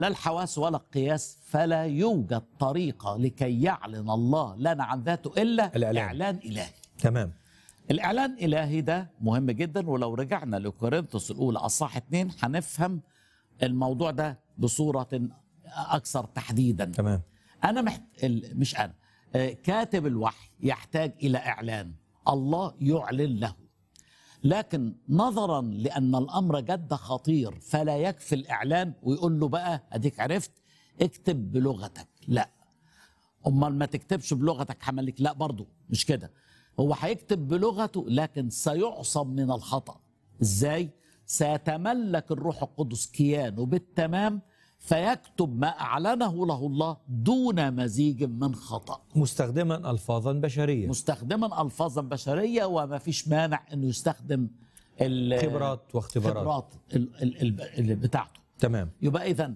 لا الحواس ولا القياس فلا يوجد طريقة لكي يعلن الله لنا عن ذاته إلا الإعلان. إعلان إلهي تمام الإعلان الإلهي ده مهم جدا ولو رجعنا لكورنثوس الأولى أصحاح اتنين هنفهم الموضوع ده بصورة أكثر تحديدا تمام أنا محت... ال- مش أنا آه، كاتب الوحي يحتاج إلى إعلان الله يعلن له لكن نظرا لأن الأمر جد خطير فلا يكفي الإعلان ويقول له بقى أديك عرفت اكتب بلغتك لا امال ما تكتبش بلغتك حملك لا برضو مش كده هو هيكتب بلغته لكن سيعصم من الخطا ازاي سيتملك الروح القدس كيانه بالتمام فيكتب ما اعلنه له الله دون مزيج من خطا مستخدما الفاظا بشريه مستخدما الفاظا بشريه وما فيش مانع انه يستخدم ال- خبرات واختبارات خبرات ال- ال- ال- ال- بتاعته تمام يبقى اذا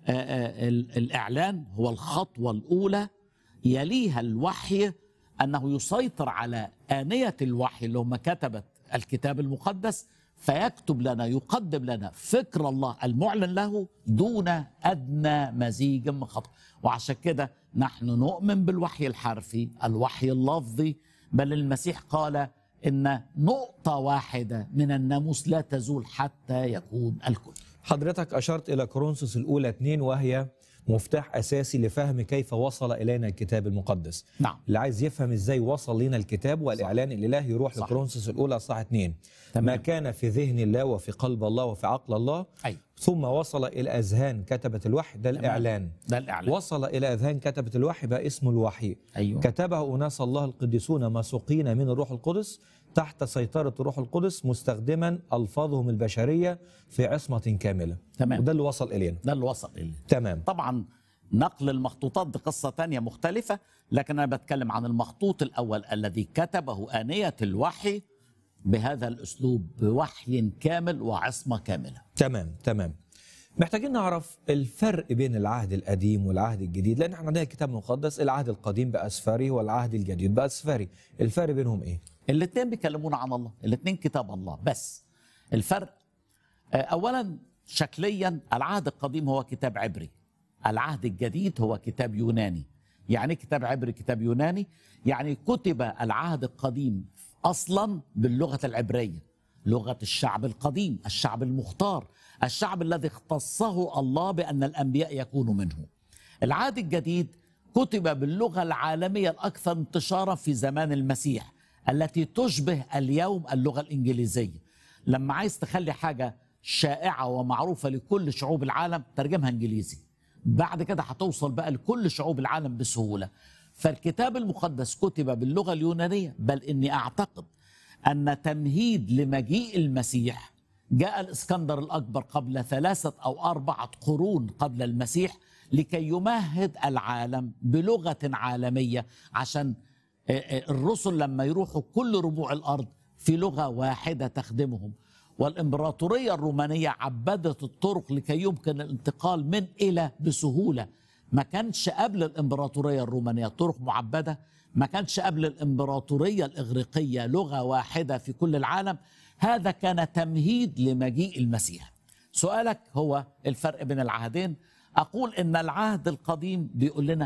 الاعلان هو الخطوه الاولى يليها الوحي انه يسيطر على انيه الوحي اللي هم كتبت الكتاب المقدس فيكتب لنا يقدم لنا فكر الله المعلن له دون ادنى مزيج من خطأ وعشان كده نحن نؤمن بالوحي الحرفي الوحي اللفظي بل المسيح قال ان نقطه واحده من الناموس لا تزول حتى يكون الكل حضرتك أشرت إلى كورنثوس الأولى 2 وهي مفتاح أساسي لفهم كيف وصل إلينا الكتاب المقدس نعم اللي عايز يفهم إزاي وصل لنا الكتاب والإعلان الإلهي يروح صح. لكورنثوس الأولى صح 2 تمام. ما كان في ذهن الله وفي قلب الله وفي عقل الله ايوه ثم وصل إلى أذهان كتبة الوحي ده الإعلان ده الاعلان وصل إلى أذهان كتبة الوحي بقى اسمه الوحي ايوه كتبه أناس الله القديسون مسوقين من الروح القدس تحت سيطرة الروح القدس مستخدما ألفاظهم البشرية في عصمة كاملة تمام وده اللي وصل إلينا ده اللي وصل إليه تمام طبعا نقل المخطوطات دي قصة تانية مختلفة لكن أنا بتكلم عن المخطوط الأول الذي كتبه آنية الوحي بهذا الأسلوب بوحي كامل وعصمة كاملة تمام تمام محتاجين نعرف الفرق بين العهد القديم والعهد الجديد لأن احنا عندنا الكتاب المقدس العهد القديم بأسفاره والعهد الجديد بأسفاره الفرق بينهم إيه؟ الاثنين بيكلمونا عن الله الاثنين كتاب الله بس الفرق آه، أولا شكليا العهد القديم هو كتاب عبري العهد الجديد هو كتاب يوناني يعني إيه كتاب عبري كتاب يوناني يعني كتب العهد القديم اصلا باللغه العبريه لغه الشعب القديم الشعب المختار الشعب الذي اختصه الله بان الانبياء يكونوا منه العهد الجديد كتب باللغه العالميه الاكثر انتشارا في زمان المسيح التي تشبه اليوم اللغه الانجليزيه لما عايز تخلي حاجه شائعه ومعروفه لكل شعوب العالم ترجمها انجليزي بعد كده هتوصل بقى لكل شعوب العالم بسهوله فالكتاب المقدس كتب باللغه اليونانيه بل اني اعتقد ان تمهيد لمجيء المسيح جاء الاسكندر الاكبر قبل ثلاثه او اربعه قرون قبل المسيح لكي يمهد العالم بلغه عالميه عشان آه، آه، الرسل لما يروحوا كل ربوع الارض في لغه واحده تخدمهم والامبراطوريه الرومانيه عبدت الطرق لكي يمكن الانتقال من الى بسهوله ما كانش قبل الامبراطوريه الرومانيه طرق معبده ما كانش قبل الامبراطوريه الاغريقيه لغه واحده في كل العالم هذا كان تمهيد لمجيء المسيح سؤالك هو الفرق بين العهدين اقول ان العهد القديم بيقول لنا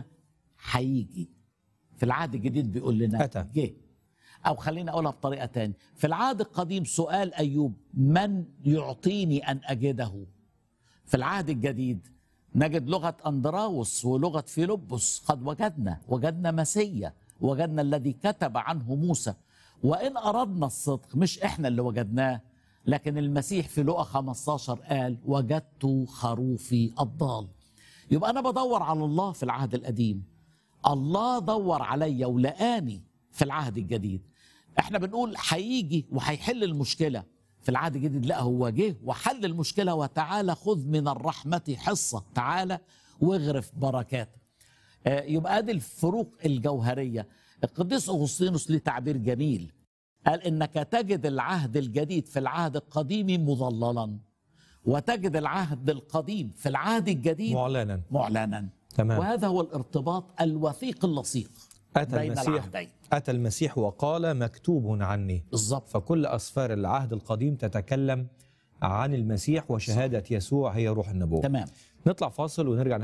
هيجي في العهد الجديد بيقول لنا أتى. جه او خليني اقولها بطريقه تانية في العهد القديم سؤال ايوب من يعطيني ان اجده في العهد الجديد نجد لغه اندراوس ولغه فيلبس قد وجدنا وجدنا مسيا وجدنا الذي كتب عنه موسى وان اردنا الصدق مش احنا اللي وجدناه لكن المسيح في لقا 15 قال وجدت خروفي الضال يبقى انا بدور على الله في العهد القديم الله دور عليا ولقاني في العهد الجديد احنا بنقول هيجي وهيحل المشكله في العهد الجديد لا هو جه وحل المشكله وتعالى خذ من الرحمه حصه تعالى واغرف بركات آه، يبقى ادي الفروق الجوهريه القديس اغسطينوس ليه تعبير جميل قال انك تجد العهد الجديد في العهد القديم مضللا وتجد العهد القديم في العهد الجديد معلنا معلنا تمام وهذا هو الارتباط الوثيق اللصيق أتى بين المسيح العهدين أتى المسيح وقال مكتوب عني بالظبط فكل أسفار العهد القديم تتكلم عن المسيح وشهادة يسوع هي روح النبوة تمام نطلع فاصل ونرجع